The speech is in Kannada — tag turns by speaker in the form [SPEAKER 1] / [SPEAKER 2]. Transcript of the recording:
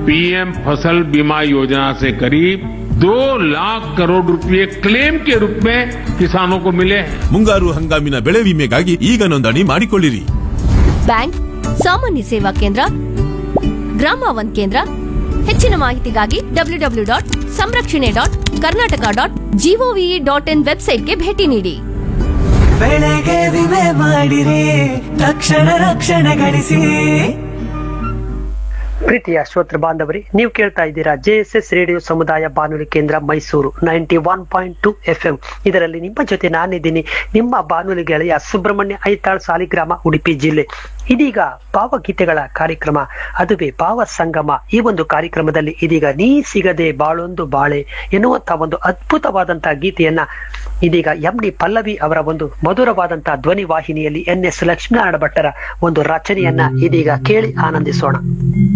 [SPEAKER 1] पीएम फसल बीमा योजना से करीब दो लाख करोड़ रुपए क्लेम के रूप में किसानों को मिले हैं
[SPEAKER 2] ಮುಂಗಾರು ಹಂಗಾಮಿನ ಬೆಳೆ ವಿಮೆಗಾಗಿ ಈಗ ನೋಂದಣಿ ಮಾಡಿಕೊಳ್ಳಿರಿ
[SPEAKER 3] ಬ್ಯಾಂಕ್ ಸಾಮಾನ್ಯ ಸೇವಾ ಕೇಂದ್ರ ಗ್ರಾಮ ಒನ್ ಕೇಂದ್ರ ಹೆಚ್ಚಿನ ಮಾಹಿತಿಗಾಗಿ ಡಬ್ಲ್ಯೂ ಡಬ್ಲ್ಯೂ ಡಾಟ್ ಸಂರಕ್ಷಣೆ dot Karnataka dot gov dot in ವೆಬ್ಸೈಟ್ಗೆ ಭೇಟಿ ನೀಡಿ
[SPEAKER 4] ಬೆಳೆಗೆ ವಿಮೆ ಮಾಡಿರಿ ತಕ್ಷಣ ರಕ್ಷಣೆ ಗಳಿಸಿ
[SPEAKER 5] ಪ್ರೀತಿಯ ಶ್ರೋತೃ ಬಾಂಧವರಿ ನೀವು ಕೇಳ್ತಾ ಇದ್ದೀರಾ ಜೆಎಸ್ಎಸ್ ರೇಡಿಯೋ ಸಮುದಾಯ ಬಾನುಲಿ ಕೇಂದ್ರ Mysuru ninety one point two F M ಇದರಲ್ಲಿ ನಿಮ್ಮ ಜೊತೆ ನಾನಿದ್ದೀನಿ ನಿಮ್ಮ ಬಾನುಲಿ ಗೆಳೆಯ ಸುಬ್ರಹ್ಮಣ್ಯ ಐತಾಳ್ ಸಾಲಿಗ್ರಾಮ ಉಡುಪಿ ಜಿಲ್ಲೆ ಇದೀಗ ಭಾವಗೀತೆಗಳ ಕಾರ್ಯಕ್ರಮ ಅದುವೇ ಭಾವ ಸಂಗಮ ಈ ಒಂದು ಕಾರ್ಯಕ್ರಮದಲ್ಲಿ ಇದೀಗ ನೀ ಸಿಗದೆ ಬಾಳೊಂದು ಬಾಳೆ ಎನ್ನುವಂತ ಒಂದು ಅದ್ಭುತವಾದಂತಹ ಗೀತೆಯನ್ನ ಇದೀಗ ಎಂ ಡಿ ಪಲ್ಲವಿ ಅವರ ಒಂದು ಮಧುರವಾದಂತಹ ಧ್ವನಿ ವಾಹಿನಿಯಲ್ಲಿ ಎನ್ ಎಸ್ ಲಕ್ಷ್ಮೀನಾರಾಯಣ ಭಟ್ಟರ ಒಂದು ರಚನೆಯನ್ನ ಇದೀಗ ಕೇಳಿ ಆನಂದಿಸೋಣ